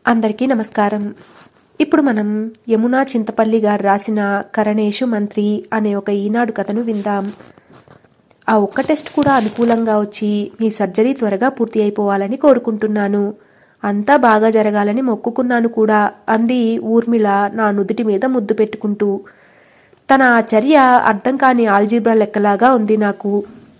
అందరికీ నమస్కారం ఇప్పుడు మనం యమునా చింతపల్లి గారు రాసిన కరణేషు మంత్రి అనే ఒక ఈనాడు కథను విందాం ఆ ఒక్క టెస్ట్ కూడా అనుకూలంగా వచ్చి మీ సర్జరీ త్వరగా పూర్తి అయిపోవాలని కోరుకుంటున్నాను అంతా బాగా జరగాలని మొక్కుకున్నాను కూడా అంది ఊర్మిళ నా నుదుటి మీద ముద్దు పెట్టుకుంటూ తన ఆ చర్య అర్థం కాని ఆల్జీబ్రా లెక్కలాగా ఉంది నాకు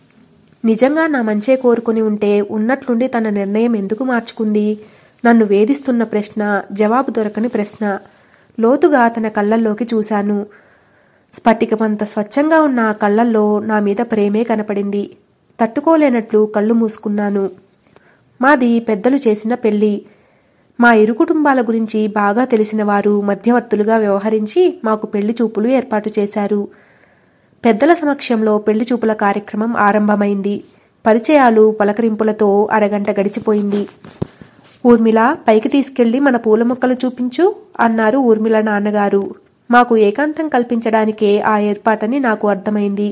నిజంగా నా మంచే కోరుకుని ఉంటే ఉన్నట్లుండి తన నిర్ణయం ఎందుకు మార్చుకుంది నన్ను వేధిస్తున్న ప్రశ్న జవాబు దొరకని ప్రశ్న లోతుగా తన కళ్ళల్లోకి చూశాను స్ఫటికమంత స్వచ్ఛంగా ఉన్న ఆ కళ్ళల్లో నా మీద ప్రేమే కనపడింది తట్టుకోలేనట్లు కళ్ళు మూసుకున్నాను మాది పెద్దలు చేసిన పెళ్లి మా ఇరు కుటుంబాల గురించి బాగా తెలిసిన వారు మధ్యవర్తులుగా వ్యవహరించి మాకు పెళ్లి చూపులు ఏర్పాటు చేశారు పెద్దల సమక్షంలో పెళ్లి చూపుల కార్యక్రమం ఆరంభమైంది పరిచయాలు పలకరింపులతో అరగంట గడిచిపోయింది ఊర్మిళ పైకి తీసుకెళ్లి మన పూల మొక్కలు చూపించు అన్నారు ఊర్మిళ నాన్నగారు మాకు ఏకాంతం కల్పించడానికే ఆ ఏర్పాటని నాకు అర్థమైంది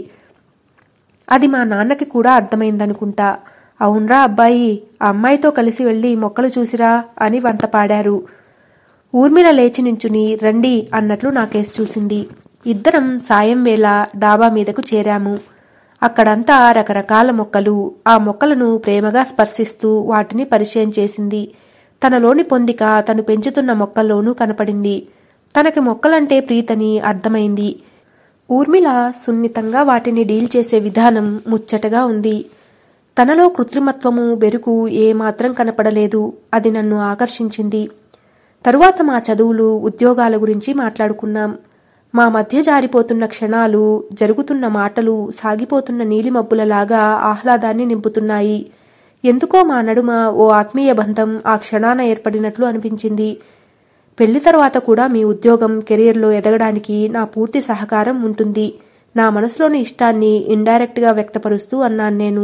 అది మా నాన్నకి కూడా అర్థమైందనుకుంటా అవునరా అబ్బాయి ఆ అమ్మాయితో కలిసి వెళ్ళి మొక్కలు చూసిరా అని వంత పాడారు ఊర్మిళ లేచి నించుని రండి అన్నట్లు నాకేసి చూసింది ఇద్దరం సాయం వేళ డాబా మీదకు చేరాము అక్కడంతా రకరకాల మొక్కలు ఆ మొక్కలను ప్రేమగా స్పర్శిస్తూ వాటిని పరిచయం చేసింది తనలోని పొందిక తను పెంచుతున్న మొక్కల్లోనూ కనపడింది తనకి మొక్కలంటే ప్రీతని అర్థమైంది ఊర్మిళ సున్నితంగా వాటిని డీల్ చేసే విధానం ముచ్చటగా ఉంది తనలో కృత్రిమత్వము బెరుకు ఏమాత్రం కనపడలేదు అది నన్ను ఆకర్షించింది తరువాత మా చదువులు ఉద్యోగాల గురించి మాట్లాడుకున్నాం మా మధ్య జారిపోతున్న క్షణాలు జరుగుతున్న మాటలు సాగిపోతున్న నీలిమబ్బులలాగా ఆహ్లాదాన్ని నింపుతున్నాయి ఎందుకో మా నడుమ ఓ ఆత్మీయ బంధం ఆ క్షణాన ఏర్పడినట్లు అనిపించింది పెళ్లి తర్వాత కూడా మీ ఉద్యోగం కెరీర్లో ఎదగడానికి నా పూర్తి సహకారం ఉంటుంది నా మనసులోని ఇష్టాన్ని ఇండైరెక్ట్గా వ్యక్తపరుస్తూ అన్నాను నేను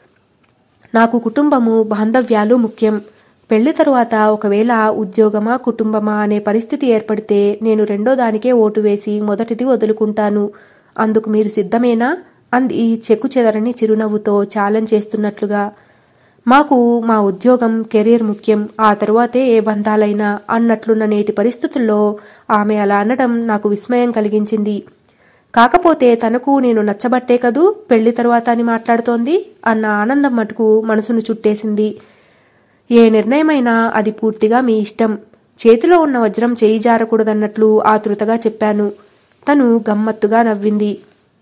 నాకు కుటుంబము బాంధవ్యాలు ముఖ్యం పెళ్లి తరువాత ఒకవేళ ఉద్యోగమా కుటుంబమా అనే పరిస్థితి ఏర్పడితే నేను రెండో దానికే ఓటు వేసి మొదటిది వదులుకుంటాను అందుకు మీరు సిద్ధమేనా అంది చెక్కు చెదరని చిరునవ్వుతో ఛాలెంజ్ చేస్తున్నట్లుగా మాకు మా ఉద్యోగం కెరీర్ ముఖ్యం ఆ తరువాతే ఏ బంధాలైనా అన్నట్లున్న నేటి పరిస్థితుల్లో ఆమె అలా అనడం నాకు విస్మయం కలిగించింది కాకపోతే తనకు నేను నచ్చబట్టే కదూ పెళ్లి తరువాత అని మాట్లాడుతోంది అన్న ఆనందం మటుకు మనసును చుట్టేసింది ఏ నిర్ణయమైనా అది పూర్తిగా మీ ఇష్టం చేతిలో ఉన్న వజ్రం చేయి జారకూడదన్నట్లు ఆతృతగా చెప్పాను తను గమ్మత్తుగా నవ్వింది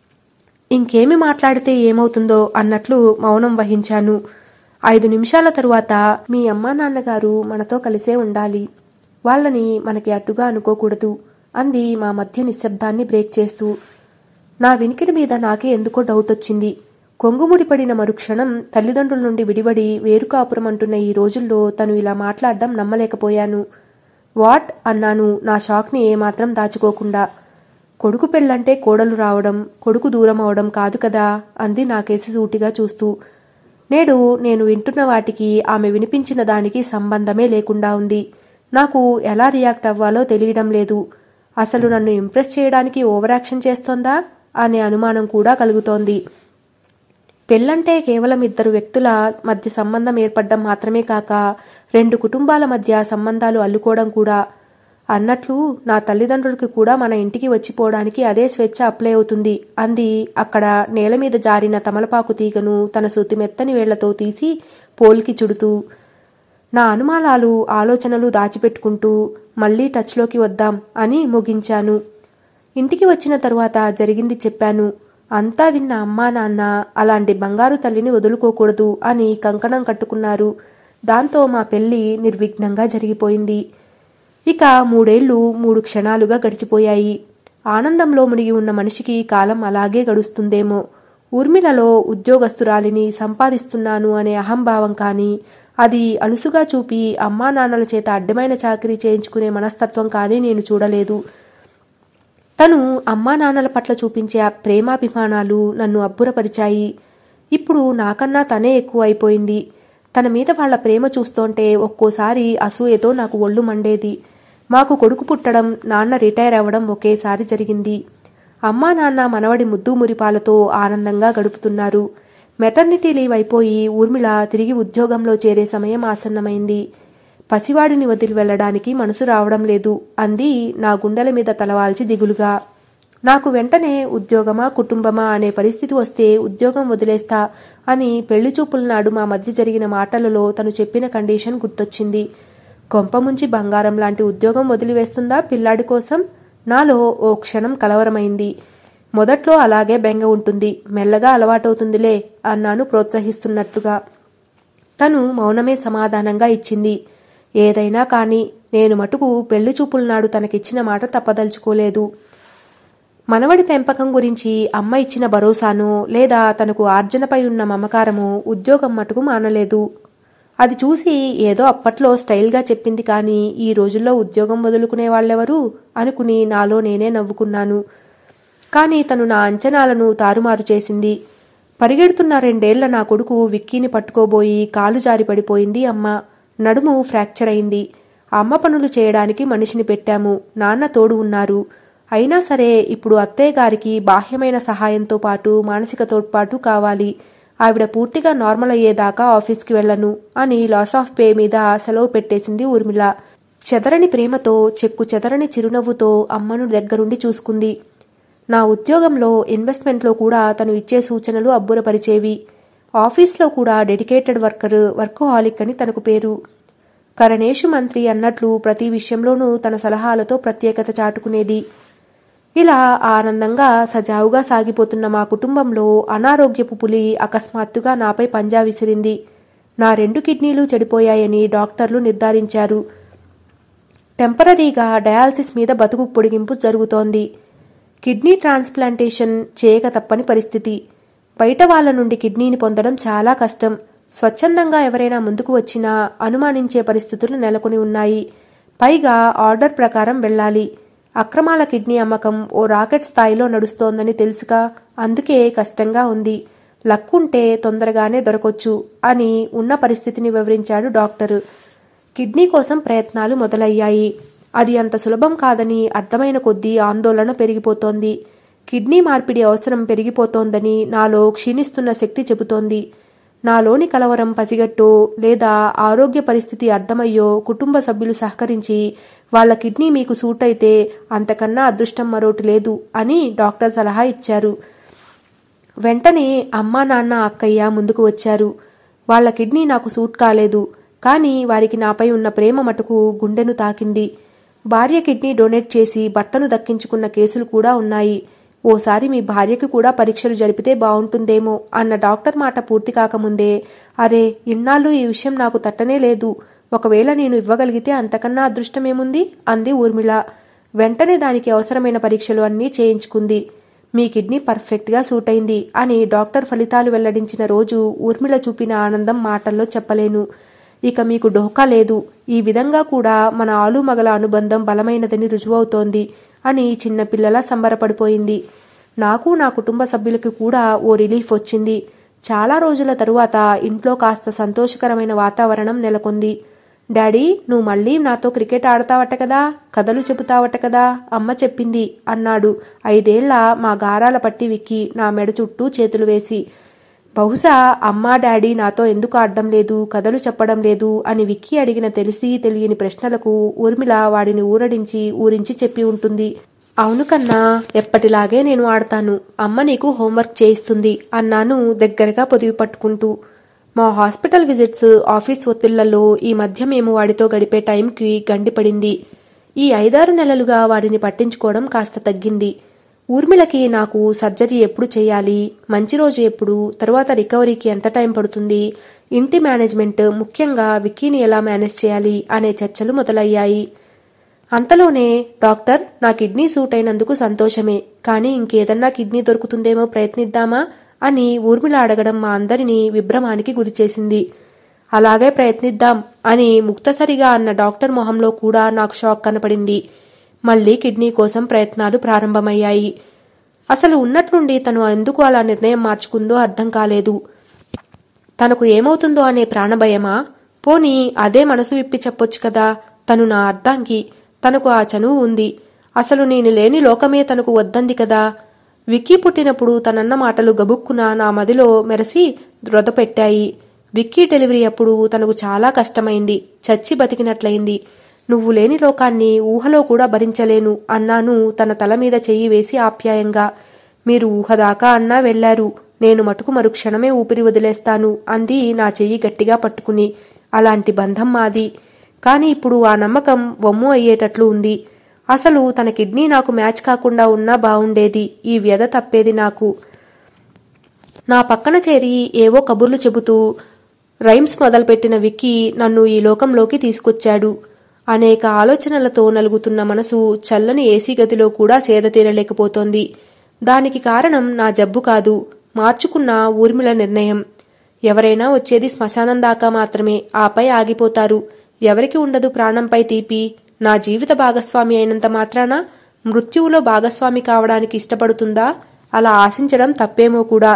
ఇంకేమి మాట్లాడితే ఏమవుతుందో అన్నట్లు మౌనం వహించాను ఐదు నిమిషాల తరువాత మీ అమ్మా నాన్నగారు మనతో కలిసే ఉండాలి వాళ్ళని మనకి అడ్డుగా అనుకోకూడదు అంది మా మధ్య నిశ్శబ్దాన్ని బ్రేక్ చేస్తూ నా వినికిడి మీద నాకే ఎందుకో డౌట్ వచ్చింది కొంగుముడిపడిన మరుక్షణం తల్లిదండ్రుల నుండి విడివడి వేరు కాపురం అంటున్న ఈ రోజుల్లో తను ఇలా మాట్లాడడం నమ్మలేకపోయాను వాట్ అన్నాను నా షాక్ని ఏమాత్రం దాచుకోకుండా కొడుకు పెళ్ళంటే కోడలు రావడం కొడుకు దూరం అవడం కాదు కదా అంది నాకేసి సూటిగా చూస్తూ నేడు నేను వింటున్న వాటికి ఆమె వినిపించిన దానికి సంబంధమే లేకుండా ఉంది నాకు ఎలా రియాక్ట్ అవ్వాలో తెలియడం లేదు అసలు నన్ను ఇంప్రెస్ చేయడానికి ఓవరాక్షన్ చేస్తోందా అనే అనుమానం కూడా కలుగుతోంది పెళ్ళంటే కేవలం ఇద్దరు వ్యక్తుల మధ్య సంబంధం ఏర్పడడం మాత్రమే కాక రెండు కుటుంబాల మధ్య సంబంధాలు అల్లుకోవడం కూడా అన్నట్లు నా తల్లిదండ్రులకి కూడా మన ఇంటికి వచ్చిపోవడానికి అదే స్వేచ్ఛ అప్లై అవుతుంది అంది అక్కడ నేల మీద జారిన తమలపాకు తీగను తన సుతి మెత్తని వేళ్లతో తీసి పోల్కి చుడుతూ నా అనుమానాలు ఆలోచనలు దాచిపెట్టుకుంటూ మళ్లీ టచ్లోకి వద్దాం అని ముగించాను ఇంటికి వచ్చిన తరువాత జరిగింది చెప్పాను అంతా విన్న అమ్మా నాన్న అలాంటి బంగారు తల్లిని వదులుకోకూడదు అని కంకణం కట్టుకున్నారు దాంతో మా పెళ్లి నిర్విఘ్నంగా జరిగిపోయింది ఇక మూడేళ్లు మూడు క్షణాలుగా గడిచిపోయాయి ఆనందంలో మునిగి ఉన్న మనిషికి కాలం అలాగే గడుస్తుందేమో ఊర్మిళలో ఉద్యోగస్తురాలిని సంపాదిస్తున్నాను అనే అహంభావం కానీ అది అలుసుగా చూపి అమ్మా నాన్నల చేత అడ్డమైన చాకరీ చేయించుకునే మనస్తత్వం కానీ నేను చూడలేదు తను అమ్మా నాన్నల పట్ల చూపించే ఆ ప్రేమాభిమానాలు నన్ను అబ్బురపరిచాయి ఇప్పుడు నాకన్నా తనే ఎక్కువ అయిపోయింది తన మీద వాళ్ల ప్రేమ చూస్తోంటే ఒక్కోసారి అసూయతో నాకు ఒళ్ళు మండేది మాకు కొడుకు పుట్టడం నాన్న రిటైర్ అవ్వడం ఒకేసారి జరిగింది అమ్మా నాన్న మనవడి ముద్దు మురిపాలతో ఆనందంగా గడుపుతున్నారు మెటర్నిటీ లీవ్ అయిపోయి ఊర్మిళ తిరిగి ఉద్యోగంలో చేరే సమయం ఆసన్నమైంది పసివాడిని వదిలి వెళ్ళడానికి మనసు రావడం లేదు అంది నా గుండెల మీద తలవాల్చి దిగులుగా నాకు వెంటనే ఉద్యోగమా కుటుంబమా అనే పరిస్థితి వస్తే ఉద్యోగం వదిలేస్తా అని పెళ్లి చూపుల నాడు మా మధ్య జరిగిన మాటలలో తను చెప్పిన కండిషన్ గుర్తొచ్చింది కొంపముంచి బంగారం లాంటి ఉద్యోగం వదిలివేస్తుందా పిల్లాడి కోసం నాలో ఓ క్షణం కలవరమైంది మొదట్లో అలాగే బెంగ ఉంటుంది మెల్లగా అలవాటవుతుందిలే అన్నాను ప్రోత్సహిస్తున్నట్లుగా తను మౌనమే సమాధానంగా ఇచ్చింది ఏదైనా కాని నేను మటుకు పెళ్లి చూపుల నాడు తనకిచ్చిన మాట తప్పదలుచుకోలేదు మనవడి పెంపకం గురించి అమ్మ ఇచ్చిన భరోసాను లేదా తనకు ఆర్జనపై ఉన్న మమకారము ఉద్యోగం మటుకు మానలేదు అది చూసి ఏదో అప్పట్లో స్టైల్గా చెప్పింది కానీ ఈ రోజుల్లో ఉద్యోగం వదులుకునే వాళ్ళెవరు అనుకుని నాలో నేనే నవ్వుకున్నాను కానీ తను నా అంచనాలను తారుమారు చేసింది పరిగెడుతున్న రెండేళ్ల నా కొడుకు విక్కీని పట్టుకోబోయి కాలు జారి పడిపోయింది అమ్మ నడుము ఫ్రాక్చర్ అయింది అమ్మ పనులు చేయడానికి మనిషిని పెట్టాము నాన్న తోడు ఉన్నారు అయినా సరే ఇప్పుడు అత్తయ్య గారికి బాహ్యమైన సహాయంతో పాటు మానసిక తోడ్పాటు కావాలి ఆవిడ పూర్తిగా నార్మల్ అయ్యేదాకా ఆఫీస్కి వెళ్ళను అని లాస్ ఆఫ్ పే మీద సెలవు పెట్టేసింది ఊర్మిళ చెదరని ప్రేమతో చెక్కు చెదరని చిరునవ్వుతో అమ్మను దగ్గరుండి చూసుకుంది నా ఉద్యోగంలో ఇన్వెస్ట్మెంట్లో కూడా తను ఇచ్చే సూచనలు అబ్బురపరిచేవి ఆఫీస్లో కూడా డెడికేటెడ్ వర్కర్ వర్కోహాలిక్ అని తనకు పేరు కరణేషు మంత్రి అన్నట్లు ప్రతి విషయంలోనూ తన సలహాలతో ప్రత్యేకత చాటుకునేది ఇలా ఆనందంగా సజావుగా సాగిపోతున్న మా కుటుంబంలో అనారోగ్యపు పులి అకస్మాత్తుగా నాపై పంజా విసిరింది నా రెండు కిడ్నీలు చెడిపోయాయని డాక్టర్లు నిర్ధారించారు టెంపరీగా డయాలసిస్ మీద బతుకు పొడిగింపు జరుగుతోంది కిడ్నీ ట్రాన్స్ప్లాంటేషన్ చేయక తప్పని పరిస్థితి బయట వాళ్ళ నుండి కిడ్నీని పొందడం చాలా కష్టం స్వచ్ఛందంగా ఎవరైనా ముందుకు వచ్చినా అనుమానించే పరిస్థితులు నెలకొని ఉన్నాయి పైగా ఆర్డర్ ప్రకారం వెళ్ళాలి అక్రమాల కిడ్నీ అమ్మకం ఓ రాకెట్ స్థాయిలో నడుస్తోందని తెలుసుగా అందుకే కష్టంగా ఉంది లక్కుంటే తొందరగానే దొరకొచ్చు అని ఉన్న పరిస్థితిని వివరించాడు డాక్టరు కిడ్నీ కోసం ప్రయత్నాలు మొదలయ్యాయి అది అంత సులభం కాదని అర్థమైన కొద్దీ ఆందోళన పెరిగిపోతోంది కిడ్నీ మార్పిడి అవసరం పెరిగిపోతోందని నాలో క్షీణిస్తున్న శక్తి చెబుతోంది నాలోని కలవరం పసిగట్టో లేదా ఆరోగ్య పరిస్థితి అర్థమయ్యో కుటుంబ సభ్యులు సహకరించి వాళ్ళ కిడ్నీ మీకు సూట్ అయితే అంతకన్నా అదృష్టం మరోటి లేదు అని డాక్టర్ సలహా ఇచ్చారు వెంటనే అమ్మా నాన్న అక్కయ్య ముందుకు వచ్చారు వాళ్ళ కిడ్నీ నాకు సూట్ కాలేదు కానీ వారికి నాపై ఉన్న ప్రేమ మటుకు గుండెను తాకింది భార్య కిడ్నీ డొనేట్ చేసి భర్తను దక్కించుకున్న కేసులు కూడా ఉన్నాయి ఓసారి మీ భార్యకి కూడా పరీక్షలు జరిపితే బావుంటుందేమో అన్న డాక్టర్ మాట పూర్తి కాకముందే అరే ఇన్నాళ్ళు ఈ విషయం నాకు తట్టనే లేదు ఒకవేళ నేను ఇవ్వగలిగితే అంతకన్నా అదృష్టమేముంది అంది ఊర్మిళ వెంటనే దానికి అవసరమైన పరీక్షలు అన్నీ చేయించుకుంది మీ కిడ్నీ పర్ఫెక్ట్గా సూట్ అయింది అని డాక్టర్ ఫలితాలు వెల్లడించిన రోజు ఊర్మిళ చూపిన ఆనందం మాటల్లో చెప్పలేను ఇక మీకు డోకా లేదు ఈ విధంగా కూడా మన ఆలుమగల అనుబంధం బలమైనదని రుజువవుతోంది అని చిన్నపిల్లల సంబరపడిపోయింది నాకు నా కుటుంబ సభ్యులకి కూడా ఓ రిలీఫ్ వచ్చింది చాలా రోజుల తరువాత ఇంట్లో కాస్త సంతోషకరమైన వాతావరణం నెలకొంది డాడీ నువ్వు మళ్ళీ నాతో క్రికెట్ ఆడతావట కదా కథలు చెబుతావట కదా అమ్మ చెప్పింది అన్నాడు ఐదేళ్ల మా గారాల పట్టి విక్కి నా మెడ చుట్టూ చేతులు వేసి బహుశా అమ్మా డాడీ నాతో ఎందుకు ఆడడం లేదు కథలు చెప్పడం లేదు అని విక్కీ అడిగిన తెలిసి తెలియని ప్రశ్నలకు ఊర్మిళ వాడిని ఊరడించి ఊరించి చెప్పి ఉంటుంది అవును కన్నా ఎప్పటిలాగే నేను ఆడతాను అమ్మ నీకు హోంవర్క్ చేయిస్తుంది అన్నాను దగ్గరగా పొదివి పట్టుకుంటూ మా హాస్పిటల్ విజిట్స్ ఆఫీస్ ఒత్తిళ్లలో ఈ మధ్య మేము వాడితో గడిపే టైంకి గండిపడింది ఈ ఐదారు నెలలుగా వాడిని పట్టించుకోవడం కాస్త తగ్గింది ఊర్మిళకి నాకు సర్జరీ ఎప్పుడు చేయాలి మంచి రోజు ఎప్పుడు తరువాత రికవరీకి ఎంత టైం పడుతుంది ఇంటి మేనేజ్మెంట్ ముఖ్యంగా విక్కీని ఎలా మేనేజ్ చేయాలి అనే చర్చలు మొదలయ్యాయి అంతలోనే డాక్టర్ నా కిడ్నీ సూట్ అయినందుకు సంతోషమే కానీ ఇంకేదన్నా కిడ్నీ దొరుకుతుందేమో ప్రయత్నిద్దామా అని ఊర్మిళ అడగడం మా అందరినీ విభ్రమానికి గురిచేసింది అలాగే ప్రయత్నిద్దాం అని ముక్తసరిగా అన్న డాక్టర్ మొహంలో కూడా నాకు షాక్ కనపడింది మళ్లీ కిడ్నీ కోసం ప్రయత్నాలు ప్రారంభమయ్యాయి అసలు ఉన్నట్లుండి తను ఎందుకు అలా నిర్ణయం మార్చుకుందో అర్థం కాలేదు తనకు ఏమవుతుందో అనే ప్రాణభయమా పోనీ అదే మనసు విప్పి చెప్పొచ్చు కదా తను నా అర్ధాంగి తనకు ఆ చనువు ఉంది అసలు నేను లేని లోకమే తనకు వద్దంది కదా విక్కీ పుట్టినప్పుడు తనన్న మాటలు గబుక్కున నా మదిలో మెరసి పెట్టాయి విక్కీ డెలివరీ అప్పుడు తనకు చాలా కష్టమైంది చచ్చి బతికినట్లయింది నువ్వు లేని లోకాన్ని ఊహలో కూడా భరించలేను అన్నాను తన తల మీద చెయ్యి వేసి ఆప్యాయంగా మీరు ఊహదాకా అన్నా వెళ్లారు నేను మటుకు మరుక్షణమే ఊపిరి వదిలేస్తాను అంది నా చెయ్యి గట్టిగా పట్టుకుని అలాంటి బంధం మాది కాని ఇప్పుడు ఆ నమ్మకం వమ్ము అయ్యేటట్లు ఉంది అసలు తన కిడ్నీ నాకు మ్యాచ్ కాకుండా ఉన్నా బావుండేది ఈ వ్యధ తప్పేది నాకు నా పక్కన చేరి ఏవో కబుర్లు చెబుతూ రైమ్స్ మొదలుపెట్టిన విక్కీ నన్ను ఈ లోకంలోకి తీసుకొచ్చాడు అనేక ఆలోచనలతో నలుగుతున్న మనసు చల్లని ఏసీ గదిలో కూడా సేద తీరలేకపోతోంది దానికి కారణం నా జబ్బు కాదు మార్చుకున్న ఊర్మిళ నిర్ణయం ఎవరైనా వచ్చేది శ్మశానం దాకా మాత్రమే ఆపై ఆగిపోతారు ఎవరికి ఉండదు ప్రాణంపై తీపి నా జీవిత భాగస్వామి అయినంత మాత్రాన మృత్యువులో భాగస్వామి కావడానికి ఇష్టపడుతుందా అలా ఆశించడం తప్పేమో కూడా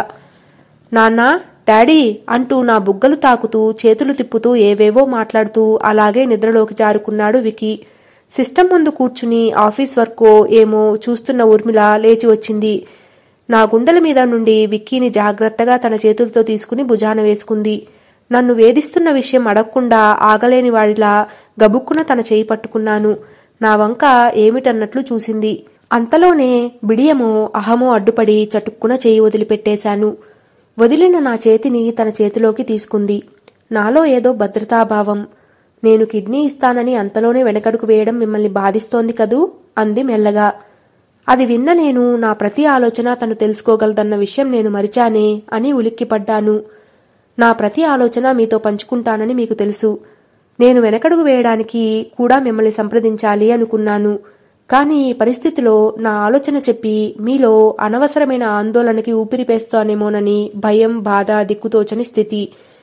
నాన్నా డాడీ అంటూ నా బుగ్గలు తాకుతూ చేతులు తిప్పుతూ ఏవేవో మాట్లాడుతూ అలాగే నిద్రలోకి జారుకున్నాడు వికి సిస్టమ్ ముందు కూర్చుని ఆఫీస్ వర్కో ఏమో చూస్తున్న ఊర్మిళ లేచి వచ్చింది నా గుండెల మీద నుండి విక్కీని జాగ్రత్తగా తన చేతులతో తీసుకుని భుజాన వేసుకుంది నన్ను వేధిస్తున్న విషయం అడగకుండా ఆగలేని వాడిలా గబుక్కున తన చేయి పట్టుకున్నాను నా వంక ఏమిటన్నట్లు చూసింది అంతలోనే బిడియమో అహమో అడ్డుపడి చటుక్కున చేయి వదిలిపెట్టేశాను వదిలిన నా చేతిని తన చేతిలోకి తీసుకుంది నాలో ఏదో భద్రతాభావం నేను కిడ్నీ ఇస్తానని అంతలోనే వెనకడుగు వేయడం మిమ్మల్ని బాధిస్తోంది కదూ అంది మెల్లగా అది విన్న నేను నా ప్రతి ఆలోచన తను తెలుసుకోగలదన్న విషయం నేను మరిచానే అని ఉలిక్కిపడ్డాను నా ప్రతి ఆలోచన మీతో పంచుకుంటానని మీకు తెలుసు నేను వెనకడుగు వేయడానికి కూడా మిమ్మల్ని సంప్రదించాలి అనుకున్నాను కానీ ఈ పరిస్థితిలో నా ఆలోచన చెప్పి మీలో అనవసరమైన ఆందోళనకి ఊపిరిపేస్తానేమోనని భయం బాధ దిక్కుతోచని స్థితి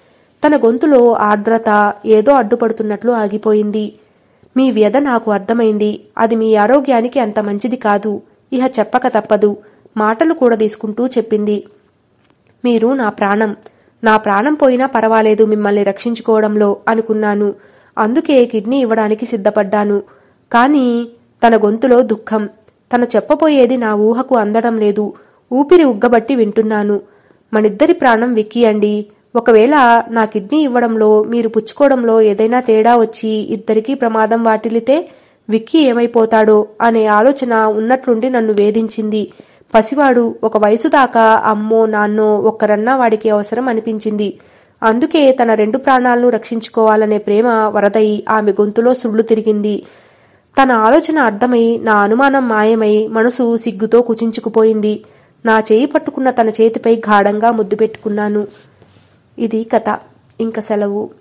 తన గొంతులో ఆర్ద్రత ఏదో అడ్డుపడుతున్నట్లు ఆగిపోయింది మీ వ్యధ నాకు అర్థమైంది అది మీ ఆరోగ్యానికి అంత మంచిది కాదు ఇహ చెప్పక తప్పదు మాటలు కూడా తీసుకుంటూ చెప్పింది మీరు నా ప్రాణం నా ప్రాణం పోయినా పర్వాలేదు మిమ్మల్ని రక్షించుకోవడంలో అనుకున్నాను అందుకే కిడ్నీ ఇవ్వడానికి సిద్ధపడ్డాను కానీ తన గొంతులో దుఃఖం తను చెప్పబోయేది నా ఊహకు అందడం లేదు ఊపిరి ఉగ్గబట్టి వింటున్నాను మనిద్దరి ప్రాణం విక్కియండి ఒకవేళ నా కిడ్నీ ఇవ్వడంలో మీరు పుచ్చుకోవడంలో ఏదైనా తేడా వచ్చి ఇద్దరికీ ప్రమాదం వాటిల్లితే విక్కీ ఏమైపోతాడో అనే ఆలోచన ఉన్నట్లుండి నన్ను వేధించింది పసివాడు ఒక వయసు దాకా అమ్మో నాన్నో ఒక్కరన్నా వాడికి అవసరం అనిపించింది అందుకే తన రెండు ప్రాణాలను రక్షించుకోవాలనే ప్రేమ వరదై ఆమె గొంతులో సుళ్ళు తిరిగింది తన ఆలోచన అర్థమై నా అనుమానం మాయమై మనసు సిగ్గుతో కుచించుకుపోయింది నా చేయి పట్టుకున్న తన చేతిపై గాఢంగా ముద్దు పెట్టుకున్నాను ఇది కథ ఇంక సెలవు